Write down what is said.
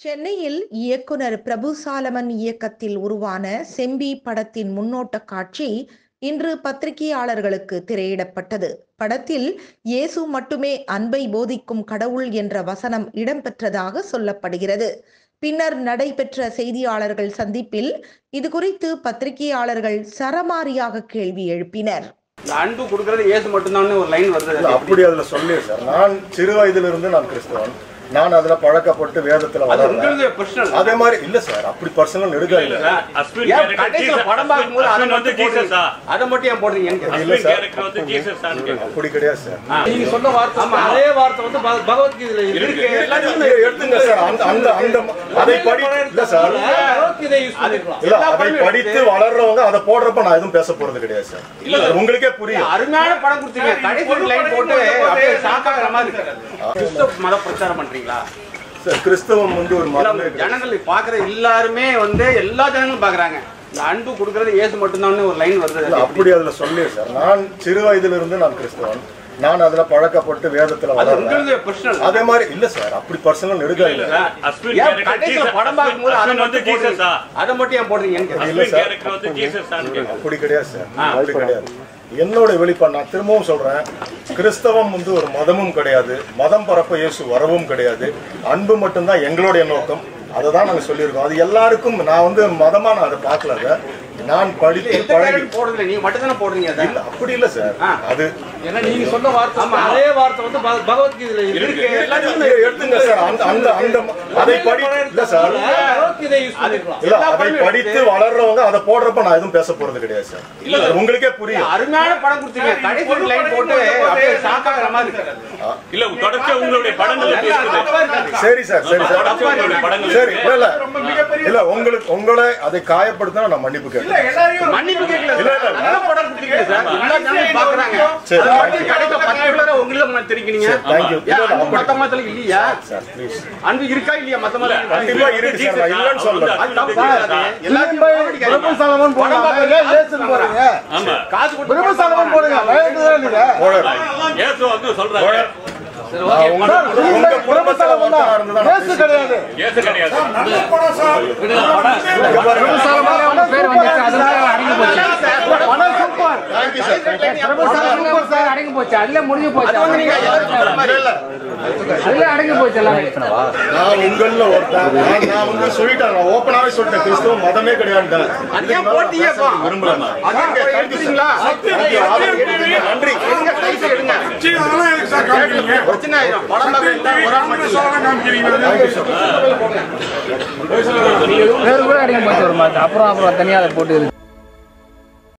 சென்னையில் இயக்குனர் பிரபு சாலமன் இயக்கத்தில் உருவான செம்பி படத்தின் முன்னோட்ட காட்சி இன்று பத்திரிகையாளர்களுக்கு திரையிடப்பட்டது படத்தில் இயேசு மட்டுமே அன்பை போதிக்கும் கடவுள் என்ற வசனம் இடம்பெற்றதாக சொல்லப்படுகிறது பின்னர் நடைபெற்ற செய்தியாளர்கள் சந்திப்பில் இது குறித்து பத்திரிகையாளர்கள் சரமாரியாக கேள்வி எழுப்பினர் இந்த அன்பு கொடுக்கறது இயேசு மட்டும்தான் ஒரு லைன் வருது இல்ல, அப்படி அதுல சொல்லி சார் நான் சிறு வயதிலிருந்து நான் கிறிஸ்தவன் நான் அதுல பழக்கப்பட்டு வேதத்துல அது வளர்றேன் உங்களுடைய பர்சனல் அதே மாதிரி இல்ல சார் அப்படி பர்சனல் எடுக்க இல்ல அஸ்வின் ஏன் character கடைசியில Jesus- படம் பார்க்கும்போது அதை அஸ்வின் வந்து மட்டும் போடுறீங்க ஜீசஸா அதை மட்டும் ஏன் போடுறீங்கன்னு கேட்டேன். இல்ல அஸ்வின் சார் character வந்து ஜீசஸ் தான் கேட்கும் அப்படி கிடையாது சார் நீங்க சொன்ன வார்த்தை ஆமா. அதே வார்த்தை வந்து பக- பகவத்கீதையில இருக்கு எல்லாத்தையும் இதை எடுத்துங்க சார் அந்த அந்த அந்த அதை படி இல்ல சார் பகவத்கீதை யூஸ் பண்ணிக்கலாம் இல்ல எல்லா அதை படமும் படித்து எடுத்து- வளர்றவங்க அதை போடுறப்ப நான் எதுவும் பேச போறது கிடையாது சார் இல்ல சார் உங்களுக்கே புரியும் அருமையான படம் கொடுத்தீங்க கடைசி லைன் போட்டு அப்படியே ஷாக்காகிற மாதிரி இருக்கு கிறிஸ்தவ மத பிரச்சாரம் பண்றீங்களா சார் கிறிஸ்தவம் வந்து ஒரு இல்ல, மதமே கிடையாது. ஜனங்கள் பாக்குற எல்லாருமே வந்து எல்லா ஜனங்களும் பாக்குறாங்க இந்த அன்பு கொடுக்கறது இயேசு மட்டும்தான் ஒரு லைன் இல்ல வருது அப்படி அதுல சொல்லி சார் நான் சிறு வயதிலிருந்து நான் கிறிஸ்தவன் நான் அதுல பழக்கப்பட்டு வேதத்துல அது வளர்றேன் உங்களுடைய பர்சனல் அதே மாதிரி இல்ல சார் அப்படி பர்சனல் எடுக்க இல்ல அஸ்வின் ஏன் character கடைசியில Jesus- படம் பார்க்கும்போது அதை அஸ்வின் வந்து மட்டும் போடுறீங்க ஜீசஸா அதை மட்டும் ஏன் போடுறீங்கன்னு கேட்டேன். இல்ல அஸ்வின் சார் character வந்து ஜீசஸ் தான் கேட்கும் அப்படி கிடையாது சார் அப்படி கிடையாது என்னோட வெளிப்பாடு நான் திரும்பவும் சொல்றேன் கிறிஸ்தவம் வந்து ஒரு மதமும் கிடையாது மதம் பரப்ப இயேசு வரவும் கிடையாது அன்பு மட்டும்தான் எங்களுடைய நோக்கம் அதை தான் நாங்கள் சொல்லியிருக்கோம் அது எல்லாருக்கும் நான் வந்து மதமா நான் அதை பார்க்கல அதை நான் படித்து எந்த பழகி character போடுறதில்ல நீங்க மட்டும் தானே போடுறீங்க அதை. இல்ல அப்படி இல்ல சார் ஆ. அது ஏன்னா நீங்க சொன்ன வார்த்தை ஆமா. அதே வார்த்தை வந்து பக- பகவத்கீதையில இருக்கு எல்லாத்தையும் இதை எடுத்துங்க சார் அந்த அந்த அந்த அதை படி இல்ல சார் பகவத்கீதை யூஸ் பண்ணிக்கலாம் இல்ல அதை படித்து வளர்றவங்க அதை போடுறப்ப நான் எதுவும் பேச போறது கிடையாது சார் இல்ல சார் உங்களுக்கே புரியும் அருமையான படம் கொடுத்தீங்க கடைசி லைன் போட்டு அப்படியே ஷாக்காகிற மாதிரி இருக்கு இல்ல தொடர்ச்சியா உங்களுடைய படங்கள் எப்படி இருக்குது சரி சார் சரி சார் தொடர்ச்சியா உங்களுடைய படங்கள் சரி இல்ல இல்ல இல்ல உங்களுக்கு உங்களை அதை காயப்படுத்தினா நான் மன்னிப்பு கேட்கிறேன் மன்னிப்பு கேட்கல இல்ல, இல்ல, இல்ல. நல்ல படம் கொடுத்தீங்க சார் எல்லா ஜனங்களும் பாக்குறாங்க சரி, அதை thank மட்டும் you. கடைசியில பத்து பேரை உங்களுக்கு தான் தெரிவிக்கிறீங்க சரி, thank you. ஏன் இல்ல, இல்ல, அன்பு அப்படி- மத்த மதத்துல இல்லையா சார் ப்ளீஸ் அன்பு இருக்கா இல்லையா மத்த மதத்துல கண்டிப்பா இருக்கு சார் நான் இல்லைன்னு சொல்றேன் அது தப்பு கிடையாது. எல்லாத்தையும் பாவடிக்காதீங்க. படம் பார்க்கறதுக்கு ஆமா காசு கொடுத்து போடுறேன். இயேசு வந்து சொல்றாரு நான் உங்க உங்க குடும்பத்துல ஒருத்தரா இருந்துதான் நான் பேசுறேன். இயேசு கிடையாது இங்க பாருங்க. Thank you, sir. Thank you. அடங்கி போச்சு அதுல முடிஞ்சு போச்சு இல்ல, இல்ல. அதுல அடங்கி போச்சு எல்லாமே நான் உங்கள ஒருத்தன் நான் நான் வந்து சொல்லிட்டேன் நான் ஓப்பனாவே சொல்லிட்டேன் கிறிஸ்துவ மதமே கிடையாது அது ஏன் போட்டீங்க இப்போ? விரும்பல நான். அதான் எடுத்துட்டீங்களா? Thank you. ஆதரவு கொடுத்தீங்க. நன்றி எடுங்க, கையில எடுங்க. பிரச்சனை ஆயிரும். படம் பார்க்கறதுக்கு ஒரு ஆள் மட்டும் இல்ல. Thank you, sir. வேறு கூட அடங்கி போச்சு ஒரு மாதிரி அப்புறம் அப்புறம் தனியாக அதை போட்டு